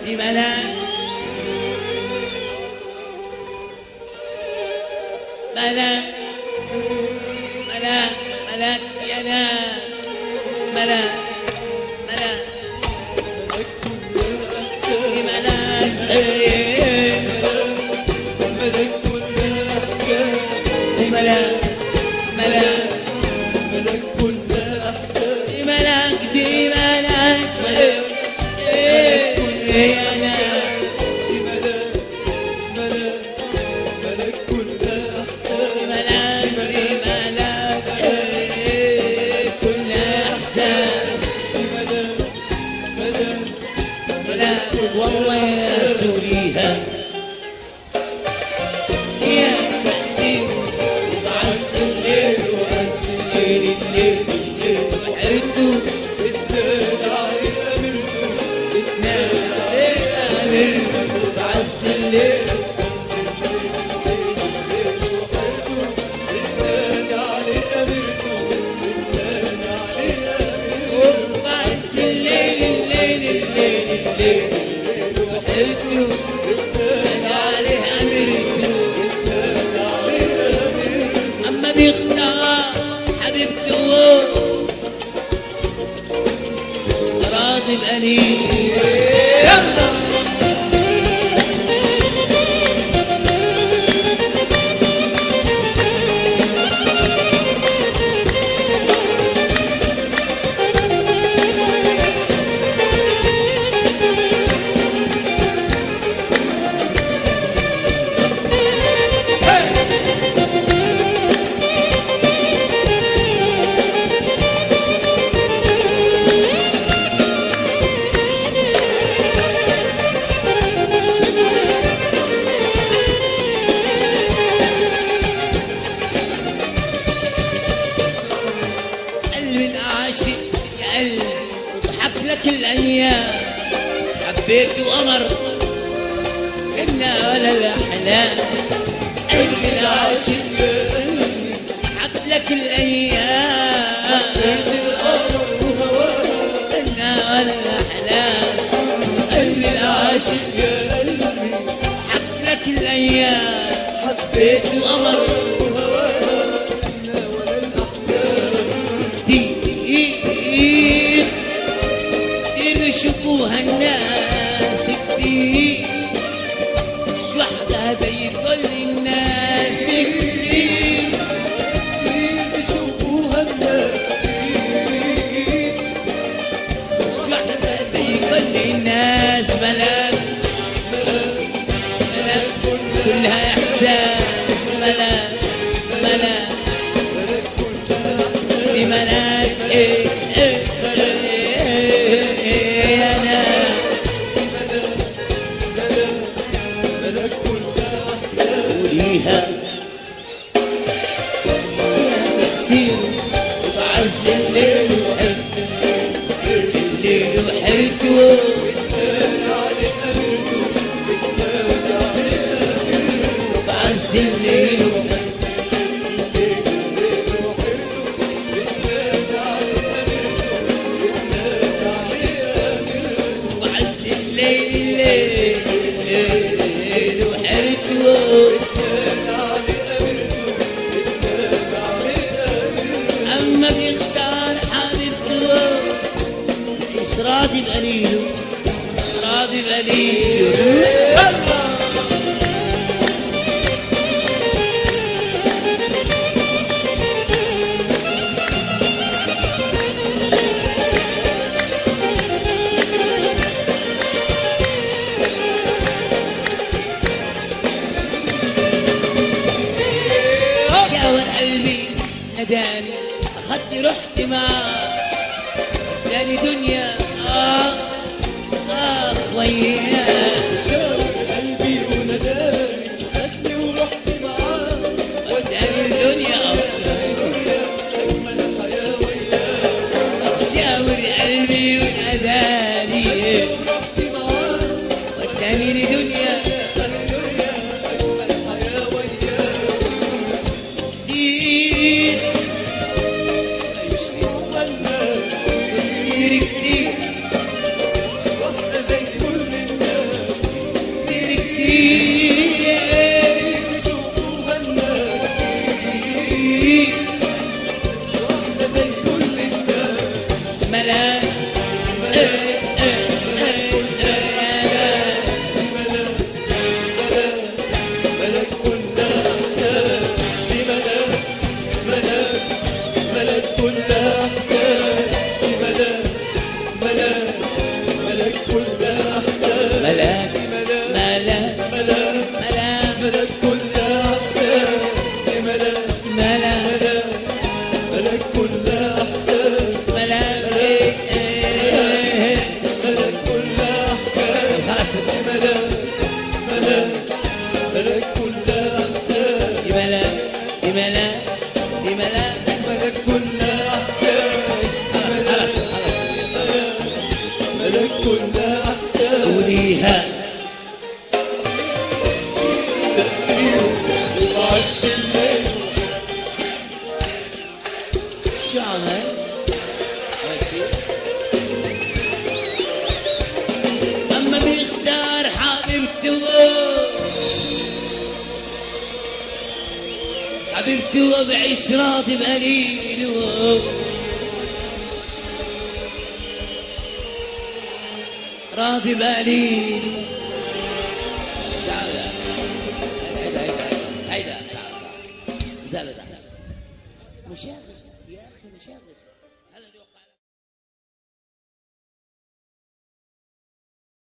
دي ملاك ملاك ملاك ملاك يا ناس ملاك ملاك دي ملاك إيه. ملك كل احسان دي ملاك ملاك ملك كل احسان دي ملاك دي ملاك إيه. إيه. يا ناس ملك ملك ملك كل احسان ملاك دي ملاك إيه. كل إحساس ملك ملك ملاك والله يا سوريها يا تحسين وعز الليل وقد الليل الليل الليل وحرته اتنادى علي امرته نادى عليه أمرته وعز الليل اتنادى علي امرته اتنادى علي امرته وعز الليل الليل الليل الليل وحرته نادى عليه أمرته أما بيختار حبيبته راضي القليل قلبي العاشق يا قلبي وضحك لك الايام حبيت وقمر إنا ولا الاحلام قلبي العاشق يا قلبي ضحك لك الايام إنا ولا الاحلام قلبي العاشق يا قلبي ضحك لك الايام حبيت وقمر كتير كتير بيشوفوها الناس كتير مش واحدة زي كل الناس كتير يشوفوها الناس مش واحدة زي كل الناس بلد بلد كلها إحساس بلد بلد دي ملاك إيه إيه إيه إيه يا ناس ملك كل احسان وليها تأثير بعز الليل وحرته الليل وحرته بعز الليل وحرته بعز الليل وحرته أما بيختار حبيبته مش راضي بقليله راضي بقليله شاور قلبي ناداني أخدني رحت معاه اداني دنيا آه آه وياه شاور قلبي وناداني خدني ورحت معاه اداني الدنيا آه اجمل حياه وياه شاور قلبي وناداني ورحت معاه وداني لدنيا اجمل حياه وياه كتير يشوفوها كلها احسان وليها تأثير وعز الليل شعر ماشي اما بيختار حبيبته حبيبته بعيش راضي بقليله راضي بقليله